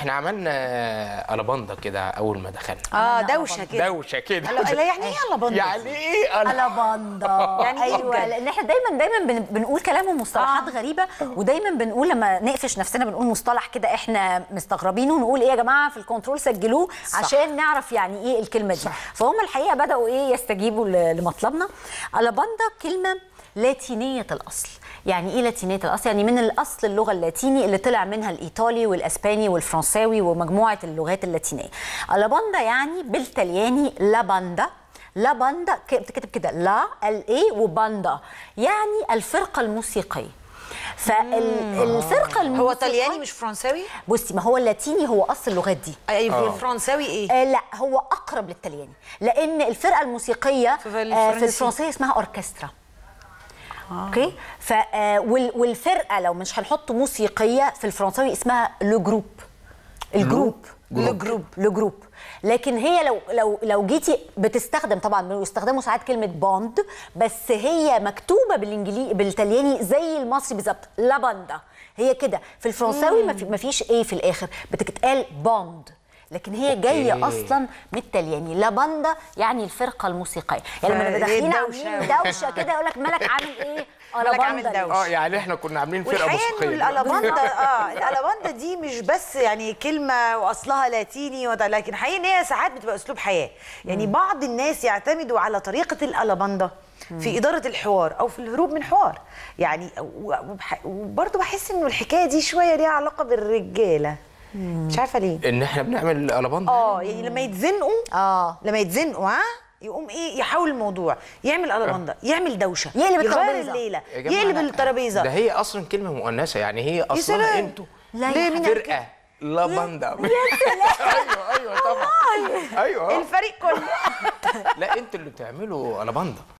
احنا عملنا الاباندا كده اول ما دخلنا اه دوشه كده دوشه كده لا لا، يعني ايه الاباندا يعني ايه أنا... الاباندا يعني إيه ايوه بجد؟ لان احنا دايما دايما بن- بنقول كلام ومصطلحات غريبه ودايما بنقول لما نقفش نفسنا بنقول مصطلح كده احنا مستغربينه ونقول ايه يا جماعه في الكنترول سجلوه عشان نعرف يعني ايه الكلمه دي فهم الحقيقه بداوا ايه يستجيبوا ل- لمطلبنا الاباندا كلمه لاتينيه الاصل يعني ايه لاتينيه الاصل يعني من الاصل اللغه اللاتيني اللي طلع منها الايطالي والاسباني والفرنساوي ومجموعه اللغات اللاتينيه الاباندا يعني بالتالياني لاباندا لاباندا ك- بتكتب كده لا ال اي وباندا يعني الفرقه الموسيقيه فالفرقه الموسيقيه هو طلياني مش فرنساوي بصي ما هو اللاتيني هو اصل اللغات دي ايوه الفرنساوي ايه آه لا هو اقرب للطلياني لان الفرقه الموسيقيه في آه في الفرنسي. الفرنسيه اسمها اوركسترا اوكي ف آه، وال- والفرقه لو مش هنحط موسيقيه في الفرنساوي اسمها لو جروب الجروب لو جروب. لو جروب لكن هي لو لو لو جيتي بتستخدم طبعا بيستخدموا ساعات كلمه باند بس هي مكتوبه بالانجليزي بالطلياني زي المصري بالظبط لاباندا هي كده في الفرنساوي ما في- ما فيش ايه في الاخر بتتقال باند لكن هي جايه أوكي. اصلا من الطلياني لاباندا يعني الفرقه الموسيقيه يعني لما فهي نبقى داخلين الدوشة. عاملين دوشه كده يقول لك مالك عامل ايه مالك عامل لاباندا دوشة. اه يعني احنا كنا عاملين فرقه والحقيقه موسيقيه انه الالاباندا اه الالاباندا دي مش بس يعني كلمه واصلها لاتيني وده- لكن حقيقي ان هي ساعات بتبقى اسلوب حياه يعني بعض الناس يعتمدوا على طريقه الالاباندا في اداره الحوار او في الهروب من حوار يعني و- وبح- وبرضه بحس انه الحكايه دي شويه ليها علاقه بالرجاله مش عارفه ليه ان احنا بنعمل الاباندا اه يعني لما يتزنقوا اه لما يتزنقوا ها يقوم ايه يحول الموضوع يعمل الاباندا يعمل دوشه يقلب يغير الترابيزة. الليله يا جماعة يقلب لا. الترابيزه ده هي اصلا كلمه مؤنثه يعني هي اصلها سلام. انتوا لا ليه يا مين حبيبي. قال كده؟ فرقه لاباندا ايوه ايوه طبعا ايوه آه. الفريق كله لا انتوا اللي بتعملوا الاباندا